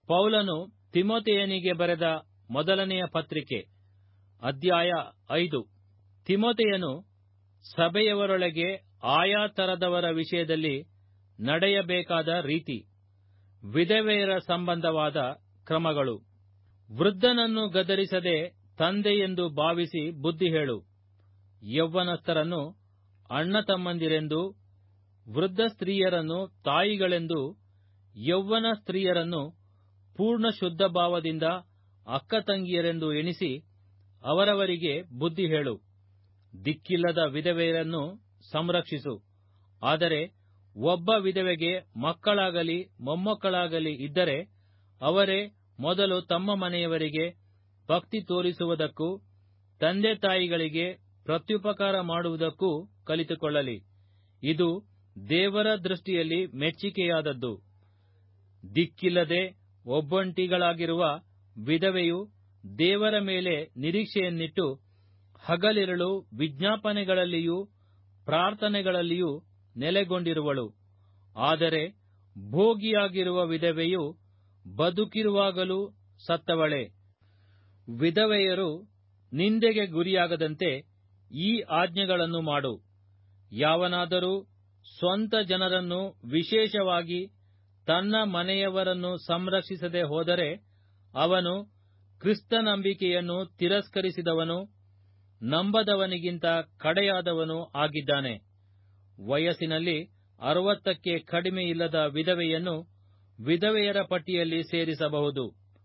ಪೌಲನು ತಿಮೋತೆಯನಿಗೆ ಬರೆದ ಮೊದಲನೆಯ ಪತ್ರಿಕೆ ಅಧ್ಯಾಯ ಐದು ತಿಮೋತೆಯನು ಸಭೆಯವರೊಳಗೆ ಆಯಾ ತರದವರ ವಿಷಯದಲ್ಲಿ ನಡೆಯಬೇಕಾದ ರೀತಿ ವಿಧವೆಯರ ಸಂಬಂಧವಾದ ಕ್ರಮಗಳು ವೃದ್ಧನನ್ನು ಗದರಿಸದೆ ತಂದೆಯೆಂದು ಭಾವಿಸಿ ಬುದ್ಧಿ ಹೇಳು ಯೌವನಸ್ಥರನ್ನು ಅಣ್ಣ ತಮ್ಮಂದಿರೆಂದು ವೃದ್ಧ ಸ್ತ್ರೀಯರನ್ನು ತಾಯಿಗಳೆಂದು ಯೌವನ ಸ್ತ್ರೀಯರನ್ನು ಪೂರ್ಣ ಶುದ್ಧ ಭಾವದಿಂದ ಅಕ್ಕ ತಂಗಿಯರೆಂದು ಎಣಿಸಿ ಅವರವರಿಗೆ ಬುದ್ಧಿ ಹೇಳು ದಿಕ್ಕಿಲ್ಲದ ವಿಧವೆಯರನ್ನು ಸಂರಕ್ಷಿಸು ಆದರೆ ಒಬ್ಬ ವಿಧವೆಗೆ ಮಕ್ಕಳಾಗಲಿ ಮೊಮ್ಮಕ್ಕಳಾಗಲಿ ಇದ್ದರೆ ಅವರೇ ಮೊದಲು ತಮ್ಮ ಮನೆಯವರಿಗೆ ಭಕ್ತಿ ತೋರಿಸುವುದಕ್ಕೂ ತಂದೆ ತಾಯಿಗಳಿಗೆ ಪ್ರತ್ಯುಪಕಾರ ಮಾಡುವುದಕ್ಕೂ ಕಲಿತುಕೊಳ್ಳಲಿ ಇದು ದೇವರ ದೃಷ್ಟಿಯಲ್ಲಿ ಮೆಚ್ಚಿಕೆಯಾದದ್ದು ದಿಕ್ಕಿಲ್ಲದೆ ಒಬ್ಬಂಟಿಗಳಾಗಿರುವ ವಿಧವೆಯು ದೇವರ ಮೇಲೆ ನಿರೀಕ್ಷೆಯನ್ನಿಟ್ಟು ಹಗಲಿರುಳು ವಿಜ್ಞಾಪನೆಗಳಲ್ಲಿಯೂ ಪ್ರಾರ್ಥನೆಗಳಲ್ಲಿಯೂ ನೆಲೆಗೊಂಡಿರುವಳು ಆದರೆ ಭೋಗಿಯಾಗಿರುವ ವಿಧವೆಯು ಬದುಕಿರುವಾಗಲೂ ಸತ್ತವಳೆ ವಿಧವೆಯರು ನಿಂದೆಗೆ ಗುರಿಯಾಗದಂತೆ ಈ ಆಜ್ಞೆಗಳನ್ನು ಮಾಡು ಯಾವನಾದರೂ ಸ್ವಂತ ಜನರನ್ನು ವಿಶೇಷವಾಗಿ ತನ್ನ ಮನೆಯವರನ್ನು ಸಂರಕ್ಷಿಸದೆ ಹೋದರೆ ಅವನು ಕ್ರಿಸ್ತನಂಬಿಕೆಯನ್ನು ತಿರಸ್ಕರಿಸಿದವನು ನಂಬದವನಿಗಿಂತ ಕಡೆಯಾದವನು ಆಗಿದ್ದಾನೆ ವಯಸ್ಸಿನಲ್ಲಿ ಅರವತ್ತಕ್ಕೆ ಕಡಿಮೆ ಇಲ್ಲದ ವಿಧವೆಯನ್ನು ವಿಧವೆಯರ ಪಟ್ಟಿಯಲ್ಲಿ ಸೇರಿಸಬಹುದು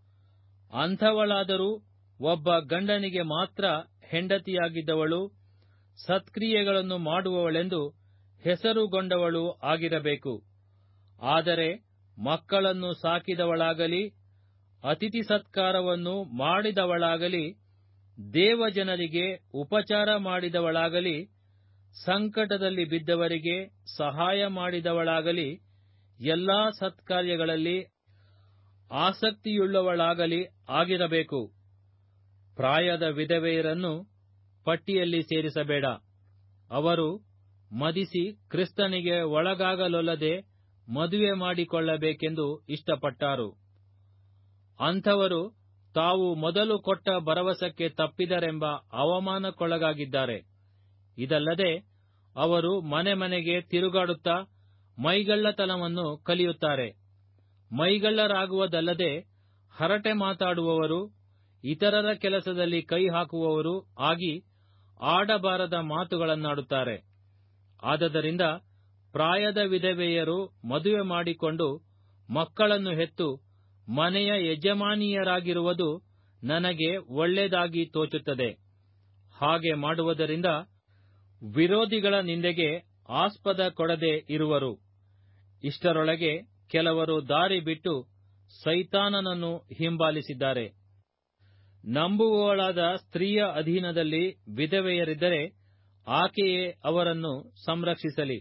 ಅಂಥವಳಾದರೂ ಒಬ್ಬ ಗಂಡನಿಗೆ ಮಾತ್ರ ಹೆಂಡತಿಯಾಗಿದ್ದವಳು ಸತ್ಕ್ರಿಯೆಗಳನ್ನು ಮಾಡುವವಳೆಂದು ಹೆಸರುಗೊಂಡವಳು ಆಗಿರಬೇಕು ಆದರೆ ಮಕ್ಕಳನ್ನು ಸಾಕಿದವಳಾಗಲಿ ಅತಿಥಿ ಸತ್ಕಾರವನ್ನು ಮಾಡಿದವಳಾಗಲಿ ದೇವಜನರಿಗೆ ಉಪಚಾರ ಮಾಡಿದವಳಾಗಲಿ ಸಂಕಟದಲ್ಲಿ ಬಿದ್ದವರಿಗೆ ಸಹಾಯ ಮಾಡಿದವಳಾಗಲಿ ಎಲ್ಲಾ ಸತ್ಕಾರ್ಯಗಳಲ್ಲಿ ಆಸಕ್ತಿಯುಳ್ಳವಳಾಗಲಿ ಆಗಿರಬೇಕು ಪ್ರಾಯದ ವಿಧವೆಯರನ್ನು ಪಟ್ಟಿಯಲ್ಲಿ ಸೇರಿಸಬೇಡ ಅವರು ಮದಿಸಿ ಕ್ರಿಸ್ತನಿಗೆ ಒಳಗಾಗಲೊಲ್ಲದೆ ಮದುವೆ ಮಾಡಿಕೊಳ್ಳಬೇಕೆಂದು ಇಷ್ಟಪಟ್ಟಾರು ಅಂಥವರು ತಾವು ಮೊದಲು ಕೊಟ್ಟ ಭರವಸಕ್ಕೆ ತಪ್ಪಿದರೆಂಬ ಅವಮಾನಕ್ಕೊಳಗಾಗಿದ್ದಾರೆ ಇದಲ್ಲದೆ ಅವರು ಮನೆ ಮನೆಗೆ ತಿರುಗಾಡುತ್ತಾ ಮೈಗಳ್ಳತನವನ್ನು ಕಲಿಯುತ್ತಾರೆ ಮೈಗಳ್ಳರಾಗುವುದಲ್ಲದೆ ಹರಟೆ ಮಾತಾಡುವವರು ಇತರರ ಕೆಲಸದಲ್ಲಿ ಕೈ ಹಾಕುವವರು ಆಗಿ ಆಡಬಾರದ ಮಾತುಗಳನ್ನಾಡುತ್ತಾರೆ ಆದದರಿಂದ ಪ್ರಾಯದ ವಿಧವೆಯರು ಮದುವೆ ಮಾಡಿಕೊಂಡು ಮಕ್ಕಳನ್ನು ಹೆತ್ತು ಮನೆಯ ಯಜಮಾನಿಯರಾಗಿರುವುದು ನನಗೆ ಒಳ್ಳೆಯದಾಗಿ ತೋಚುತ್ತದೆ ಹಾಗೆ ಮಾಡುವುದರಿಂದ ವಿರೋಧಿಗಳ ನಿಂದೆಗೆ ಆಸ್ಪದ ಕೊಡದೆ ಇರುವರು ಇಷ್ಟರೊಳಗೆ ಕೆಲವರು ದಾರಿ ಬಿಟ್ಟು ಸೈತಾನನನ್ನು ಹಿಂಬಾಲಿಸಿದ್ದಾರೆ ನಂಬುವವಳಾದ ಸ್ತ್ರೀಯ ಅಧೀನದಲ್ಲಿ ವಿಧವೆಯರಿದ್ದರೆ ಆಕೆಯೇ ಅವರನ್ನು ಸಂರಕ್ಷಿಸಲಿ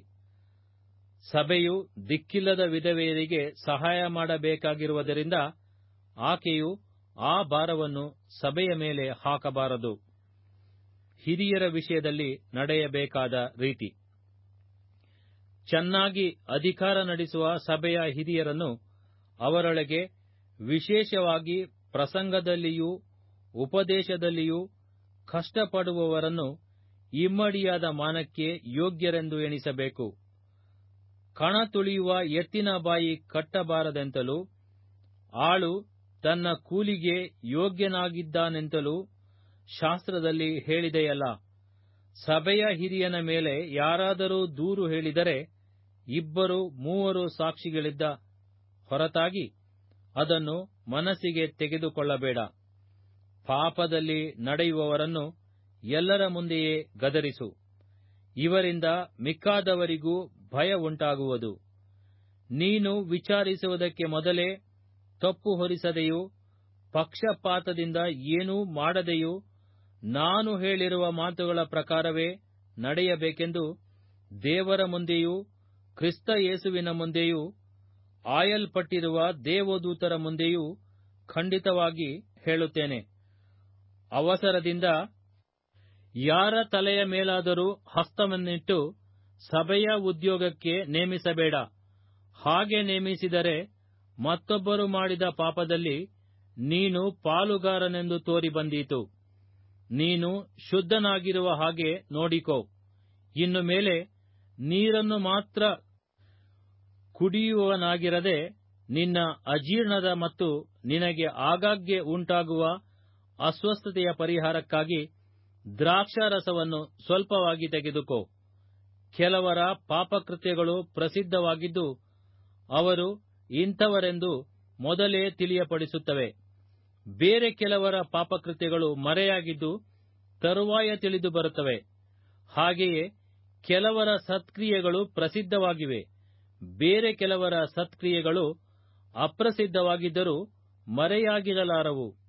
ಸಭೆಯು ದಿಕ್ಕಿಲ್ಲದ ವಿಧವೆಯರಿಗೆ ಸಹಾಯ ಮಾಡಬೇಕಾಗಿರುವುದರಿಂದ ಆಕೆಯು ಆ ಭಾರವನ್ನು ಸಭೆಯ ಮೇಲೆ ಹಾಕಬಾರದು ಹಿರಿಯರ ವಿಷಯದಲ್ಲಿ ನಡೆಯಬೇಕಾದ ರೀತಿ ಚೆನ್ನಾಗಿ ಅಧಿಕಾರ ನಡೆಸುವ ಸಭೆಯ ಹಿರಿಯರನ್ನು ಅವರೊಳಗೆ ವಿಶೇಷವಾಗಿ ಪ್ರಸಂಗದಲ್ಲಿಯೂ ಉಪದೇಶದಲ್ಲಿಯೂ ಕಷ್ಟಪಡುವವರನ್ನು ಇಮ್ಮಡಿಯಾದ ಮಾನಕ್ಕೆ ಯೋಗ್ಯರೆಂದು ಎಣಿಸಬೇಕು ಕಣ ತುಳಿಯುವ ಎತ್ತಿನ ಬಾಯಿ ಕಟ್ಟಬಾರದೆಂತಲೂ ಆಳು ತನ್ನ ಕೂಲಿಗೆ ಯೋಗ್ಯನಾಗಿದ್ದಾನೆಂತಲೂ ಶಾಸ್ತ್ರದಲ್ಲಿ ಹೇಳಿದೆಯಲ್ಲ ಸಭೆಯ ಹಿರಿಯನ ಮೇಲೆ ಯಾರಾದರೂ ದೂರು ಹೇಳಿದರೆ ಇಬ್ಬರು ಮೂವರು ಸಾಕ್ಷಿಗಳಿದ್ದ ಹೊರತಾಗಿ ಅದನ್ನು ಮನಸ್ಸಿಗೆ ತೆಗೆದುಕೊಳ್ಳಬೇಡ ಪಾಪದಲ್ಲಿ ನಡೆಯುವವರನ್ನು ಎಲ್ಲರ ಮುಂದೆಯೇ ಗದರಿಸು ಇವರಿಂದ ಮಿಕ್ಕಾದವರಿಗೂ ಭಯ ಉಂಟಾಗುವುದು ನೀನು ವಿಚಾರಿಸುವುದಕ್ಕೆ ಮೊದಲೇ ತಪ್ಪು ಹೊರಿಸದೆಯೂ ಪಕ್ಷಪಾತದಿಂದ ಏನೂ ಮಾಡದೆಯೂ ನಾನು ಹೇಳಿರುವ ಮಾತುಗಳ ಪ್ರಕಾರವೇ ನಡೆಯಬೇಕೆಂದು ದೇವರ ಮುಂದೆಯೂ ಕ್ರಿಸ್ತ ಯೇಸುವಿನ ಮುಂದೆಯೂ ಆಯಲ್ಪಟ್ಟಿರುವ ದೇವದೂತರ ಮುಂದೆಯೂ ಖಂಡಿತವಾಗಿ ಹೇಳುತ್ತೇನೆ ಅವಸರದಿಂದ ಯಾರ ತಲೆಯ ಮೇಲಾದರೂ ಹಸ್ತವನ್ನಿಟ್ಟು ಸಭೆಯ ಉದ್ಯೋಗಕ್ಕೆ ನೇಮಿಸಬೇಡ ಹಾಗೆ ನೇಮಿಸಿದರೆ ಮತ್ತೊಬ್ಬರು ಮಾಡಿದ ಪಾಪದಲ್ಲಿ ನೀನು ಪಾಲುಗಾರನೆಂದು ತೋರಿ ಬಂದೀತು ನೀನು ಶುದ್ಧನಾಗಿರುವ ಹಾಗೆ ನೋಡಿಕೋ ಇನ್ನು ಮೇಲೆ ನೀರನ್ನು ಮಾತ್ರ ಕುಡಿಯುವನಾಗಿರದೆ ನಿನ್ನ ಅಜೀರ್ಣದ ಮತ್ತು ನಿನಗೆ ಆಗಾಗ್ಗೆ ಉಂಟಾಗುವ ಅಸ್ವಸ್ಥತೆಯ ಪರಿಹಾರಕ್ಕಾಗಿ ದ್ರಾಕ್ಷಾರಸವನ್ನು ಸ್ವಲ್ಪವಾಗಿ ತೆಗೆದುಕೋ ಕೆಲವರ ಪಾಪಕೃತ್ಯಗಳು ಪ್ರಸಿದ್ಧವಾಗಿದ್ದು ಅವರು ಇಂಥವರೆಂದು ಮೊದಲೇ ತಿಳಿಯಪಡಿಸುತ್ತವೆ ಬೇರೆ ಕೆಲವರ ಪಾಪಕೃತ್ಯಗಳು ಮರೆಯಾಗಿದ್ದು ತರುವಾಯ ತಿಳಿದು ಬರುತ್ತವೆ ಹಾಗೆಯೇ ಕೆಲವರ ಸತ್ಕ್ರಿಯೆಗಳು ಪ್ರಸಿದ್ಧವಾಗಿವೆ ಬೇರೆ ಕೆಲವರ ಸತ್ಕ್ರಿಯೆಗಳು ಅಪ್ರಸಿದ್ಧವಾಗಿದ್ದರೂ ಮರೆಯಾಗಿರಲಾರವು